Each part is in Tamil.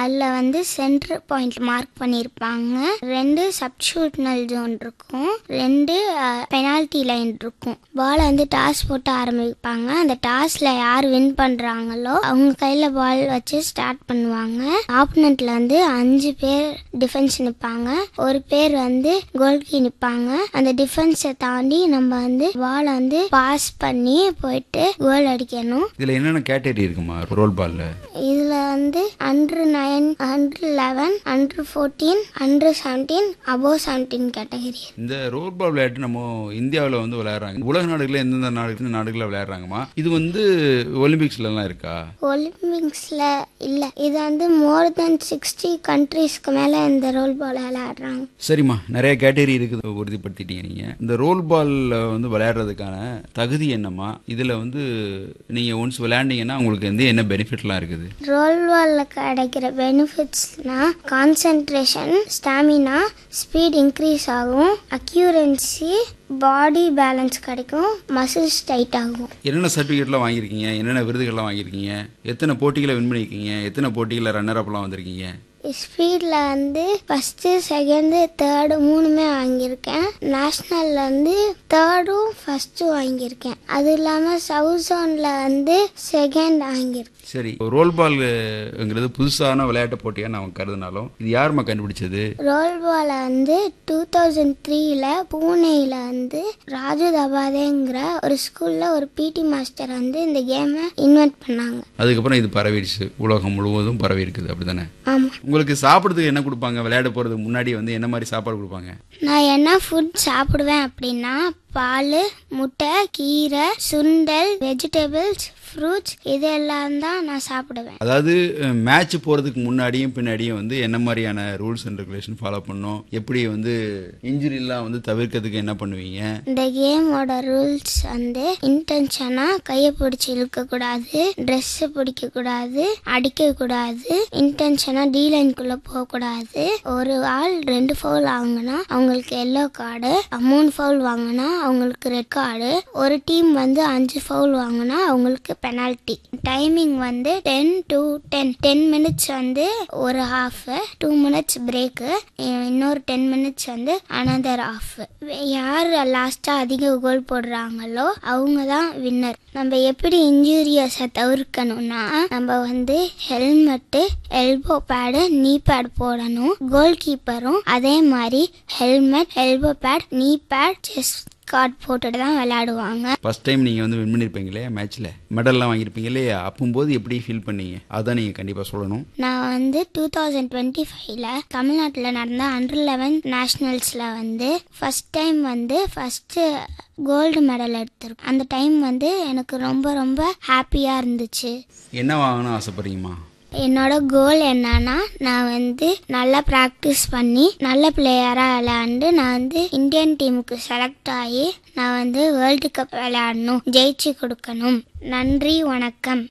அதில் வந்து சென்டர் பாயிண்ட் மார்க் பண்ணியிருப்பாங்க ரெண்டு சப்ஷூட்னல் ஜோன் இருக்கும் ரெண்டு பெனால்டி லைன் இருக்கும் பாலை வந்து டாஸ் போட்டு ஆரம்பிப்பாங்க அந்த டாஸில் யார் வின் பண்ணுறாங்களோ அவங்க கையில் பால் வச்சு ஸ்டார்ட் பண்ணுவாங்க ஆப்போனண்ட்ல வந்து அஞ்சு பேர் டிஃபென்ஸ் நிற்பாங்க ஒரு பேர் வந்து கோல்கி நிற்பாங்க அந்த டிஃபென்ஸை தாண்டி நம்ம வந்து பாலை வந்து பாஸ் பண்ணி போயிட்டு கோல் அடிக்கணும் இதுல என்னென்ன கேட்டகரி இருக்குமா ரோல் பால்ல இதில் வந்து under nine under eleven under fourteen under seventeen above seventeen category இந்த ரோல் பால் விளையாட்டு நம்ம இந்தியாவில் வந்து விளையாடுறாங்க உலக நாடுகளில் எந்தெந்த நாடுகள் நாடுகளில் விளையாடுறாங்கம்மா இது வந்து ஒலிம்பிக்ஸ்ல எல்லாம் இருக்கா ஒலிம்பிக்ஸில் இல்லை இது வந்து மோர் தென் சிக்ஸ்டி கண்ட்ரீஸ்க்கு மேலே இந்த ரோல் பால் விளையாடுறாங்க சரிம்மா நிறைய கேட்டகரி இருக்குது உறுதிப்படுத்திட்டீங்க நீங்க இந்த ரோல் பால்ல வந்து விளையாடுறதுக்கான தகுதி என்னம்மா இதுல வந்து நீங்க ஒன்ஸ் விளையாண்டீங்கன்னா உங்களுக்கு வந்து என்ன பெனிஃபிட்லாம் இருக்குது ரோல் பாலில் கிடைக்கிற பெனிஃபிட்ஸ்னா கான்சென்ட்ரேஷன் ஸ்டாமினா ஸ்பீட் இன்க்ரீஸ் ஆகும் அக்யூரன்சி பாடி பேலன்ஸ் கிடைக்கும் மசில்ஸ் டைட் ஆகும் என்னென்ன சர்டிஃபிகேட்லாம் வாங்கியிருக்கீங்க என்னென்ன விருதுகள்லாம் வாங்கியிருக்கீங்க எத்தனை போட்டிகளை வின் பண்ணியிருக்கீங்க எத்தனை போட்டிகளில் ரன்னர் அப்லாம் வந்திருக்கீங்க ஸ்பீடில் வந்து ஃபஸ்ட்டு செகண்டு தேர்டு மூணுமே வாங்கியிருக்கேன் நேஷ்னலில் வந்து தேர்டும் ஃபஸ்ட்டும் வாங்கியிருக்கேன் அது இல்லாமல் சவுத் ஜோனில் வந்து செகண்ட் வாங்கியிருக்கேன் சரி ரோல் பால்ங்கிறது புதுசான விளையாட்டு போட்டியாக நான் கருதினாலும் இது யாரும்மா கண்டுபிடிச்சது ரோல் பாலை வந்து டூ தௌசண்ட் த்ரீல பூனேயில் வந்து ராஜு தபாதேங்கிற ஒரு ஸ்கூலில் ஒரு பிடி மாஸ்டர் வந்து இந்த கேமை இன்வென்ட் பண்ணாங்க அதுக்கப்புறம் இது பரவிடுச்சு உலகம் முழுவதும் பரவி இருக்குது அப்படிதானே ஆமாம் உங்களுக்கு சாப்பிட்றதுக்கு என்ன கொடுப்பாங்க விளையாட போகிறதுக்கு முன்னாடி வந்து என்ன மாதிரி சாப்பாடு கொடுப்பாங்க நான் என்ன ஃபுட் சாப்பிடுவேன் அப்படின்னா பால் முட்டை கீரை சுண்டல் வெஜிடபிள்ஸ் ஃப்ரூட்ஸ் இதெல்லாம் தான் நான் சாப்பிடுவேன் அதாவது மேட்ச் போகிறதுக்கு முன்னாடியும் பின்னாடியும் வந்து என்ன மாதிரியான ரூல்ஸ் அண்ட் ரெகுலேஷன் ஃபாலோ பண்ணணும் எப்படி வந்து இன்ஜுரிலாம் வந்து தவிர்க்கிறதுக்கு என்ன பண்ணுவீங்க இந்த கேமோட ரூல்ஸ் வந்து இன்டென்ஷனாக கையை பிடிச்சி இழுக்கக்கூடாது ட்ரெஸ்ஸை பிடிக்கக்கூடாது அடிக்கக்கூடாது இன்டென்ஷனாக டி லைனுக்குள்ளே போகக்கூடாது ஒரு ஆள் ரெண்டு ஃபவுல் வாங்கினா அவங்களுக்கு எல்லோ கார்டு மூணு ஃபவுல் வாங்கினா அவங்களுக்கு ரெட் கார்டு ஒரு டீம் வந்து அஞ்சு ஃபவுல் வாங்கினா அவங்களுக்கு பெனால்ட்டி டைமிங் வந்து ten to ten ten minutes வந்து ஒரு ஹாஃப் டூ மினிட்ஸ் பிரேக்கு இன்னொரு டென் மினிட்ஸ் வந்து அனதர் ஆஃப் யார் லாஸ்ட்டாக அதிக கோல் போடுறாங்களோ அவங்க தான் வின்னர் நம்ம எப்படி இன்ஜூரியஸை தவிர்க்கணும்னா நம்ம வந்து helmet elbow pad knee pad போடணும் கோல் கீப்பரும் அதே மாதிரி helmet elbow pad knee pad chest guard போட்டுட்டு தான் விளையாடுவாங்க ஃபர்ஸ்ட் டைம் நீங்கள் வந்து வின் பண்ணியிருப்பீங்க இல்லையா மேட்ச்சில் மெடல்லாம் வாங்கியிருப்பீங்க இல்லையா அப்போம்போது எப்படி ஃபீல் பண்ணீங்க அதான் நீங்கள் கண்டிப்பாக சொல்லணும் நான் வந்து டூ தௌசண்ட் டுவெண்ட்டி ஃபைவ்ல தமிழ்நாட்டில் நடந்த அண்டர் லெவன் நேஷ்னல்ஸில் வந்து ஃபஸ்ட் டைம் வந்து ஃபஸ்ட்டு கோல்டு மெடல் எடுத்திருக்கேன் அந்த டைம் வந்து எனக்கு ரொம்ப ரொம்ப ஹாப்பியாக இருந்துச்சு என்ன வாங்கணும்னு ஆசைப்படுறீங்கம்மா என்னோட கோல் என்னன்னா நான் வந்து நல்லா ப்ராக்டிஸ் பண்ணி நல்ல பிளேயராக விளையாண்டு நான் வந்து இந்தியன் டீமுக்கு செலக்ட் ஆகி நான் வந்து வேர்ல்டு கப் விளையாடணும் ஜெயிச்சு கொடுக்கணும் நன்றி வணக்கம்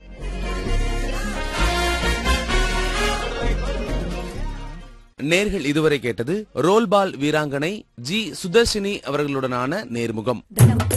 நேர்கள் இதுவரை கேட்டது ரோல்பால் வீராங்கனை ஜி சுதர்ஷினி அவர்களுடனான நேர்முகம்